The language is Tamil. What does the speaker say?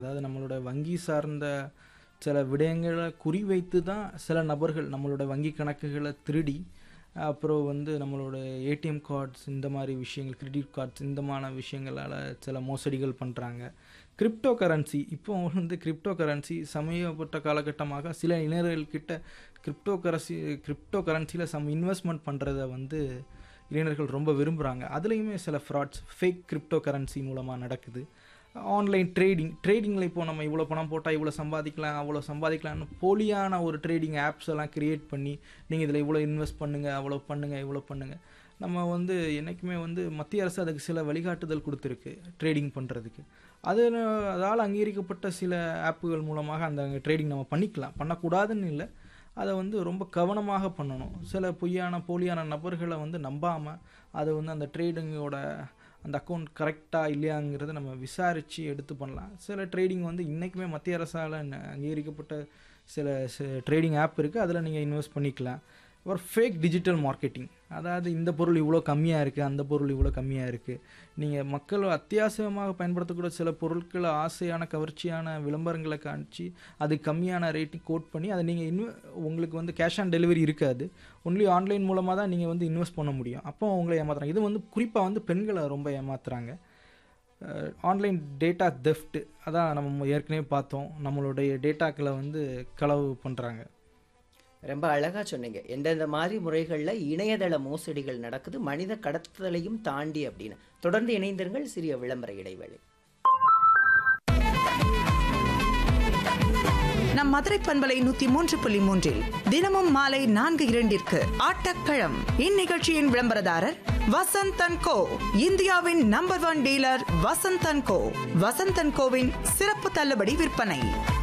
அதாவது நம்மளோட வங்கி சார்ந்த சில விடயங்களை குறிவைத்து தான் சில நபர்கள் நம்மளோட வங்கி கணக்குகளை திருடி அப்புறம் வந்து நம்மளோட ஏடிஎம் கார்ட்ஸ் இந்த மாதிரி விஷயங்கள் கிரெடிட் கார்ட்ஸ் இந்த மாதிரி விஷயங்களால் சில மோசடிகள் பண்ணுறாங்க கிரிப்டோ கரன்சி இப்போ வந்து கிரிப்டோ கரன்சி சமீபப்பட்ட காலகட்டமாக சில இளைஞர்கள்கிட்ட கிரிப்டோ கரன்சி கிரிப்டோ கரன்சியில் சம் இன்வெஸ்ட்மெண்ட் பண்ணுறத வந்து இளைஞர்கள் ரொம்ப விரும்புகிறாங்க அதுலேயுமே சில ஃப்ராட்ஸ் ஃபேக் கிரிப்டோ கரன்சி மூலமாக நடக்குது ஆன்லைன் ட்ரேடிங் ட்ரேடிங்கில் இப்போ நம்ம இவ்வளோ பணம் போட்டால் இவ்வளோ சம்பாதிக்கலாம் அவ்வளோ சம்பாதிக்கலாம்னு போலியான ஒரு ட்ரேடிங் ஆப்ஸ் எல்லாம் க்ரியேட் பண்ணி நீங்கள் இதில் இவ்வளோ இன்வெஸ்ட் பண்ணுங்கள் அவ்வளோ பண்ணுங்கள் இவ்வளோ பண்ணுங்கள் நம்ம வந்து என்றைக்குமே வந்து மத்திய அரசு அதுக்கு சில வழிகாட்டுதல் கொடுத்துருக்கு ட்ரேடிங் பண்ணுறதுக்கு அது அதால் அங்கீகரிக்கப்பட்ட சில ஆப்புகள் மூலமாக அந்த ட்ரேடிங் நம்ம பண்ணிக்கலாம் பண்ணக்கூடாதுன்னு இல்லை அதை வந்து ரொம்ப கவனமாக பண்ணணும் சில பொய்யான போலியான நபர்களை வந்து நம்பாமல் அதை வந்து அந்த ட்ரேடிங்கோட அந்த அக்கௌண்ட் கரெக்டாக இல்லையாங்கிறத நம்ம விசாரித்து எடுத்து பண்ணலாம் சில ட்ரேடிங் வந்து இன்றைக்குமே மத்திய அரசால் அங்கீகரிக்கப்பட்ட சில ட்ரேடிங் ஆப் இருக்குது அதில் நீங்கள் இன்வெஸ்ட் பண்ணிக்கலாம் அப்புறம் ஃபேக் டிஜிட்டல் மார்க்கெட்டிங் அதாவது இந்த பொருள் இவ்வளோ கம்மியாக இருக்குது அந்த பொருள் இவ்வளோ கம்மியாக இருக்குது நீங்கள் மக்கள் அத்தியாவசியமாக பயன்படுத்தக்கூடிய சில பொருட்களை ஆசையான கவர்ச்சியான விளம்பரங்களை காமிச்சு அது கம்மியான ரேட்டிங் கோட் பண்ணி அதை நீங்கள் இன்வெ உங்களுக்கு வந்து கேஷ் ஆன் டெலிவரி இருக்காது ஒன்லி ஆன்லைன் மூலமாக தான் நீங்கள் வந்து இன்வெஸ்ட் பண்ண முடியும் அப்போ உங்களை ஏமாத்துறாங்க இது வந்து குறிப்பாக வந்து பெண்களை ரொம்ப ஏமாத்துறாங்க ஆன்லைன் டேட்டா தெஃப்ட் அதான் நம்ம ஏற்கனவே பார்த்தோம் நம்மளுடைய டேட்டாக்களை வந்து களவு பண்ணுறாங்க ரொம்ப அழகா சொன்னீங்க எந்தெந்த மாதிரி முறைகளில் இணையதள மோசடிகள் நடக்குது மனித கடத்துதலையும் தாண்டி அப்படின்னு தொடர்ந்து இணைந்திருங்கள் சிறிய விளம்பர இடைவேளை நம் மதுரை பண்பலை நூத்தி மூன்று புள்ளி மூன்றில் தினமும் மாலை நான்கு இரண்டிற்கு ஆட்டக்களம் இந்நிகழ்ச்சியின் விளம்பரதாரர் வசந்தன் கோ இந்தியாவின் number one dealer Vasanthan Co Vasanthan கோவின் சிறப்பு தள்ளுபடி விற்பனை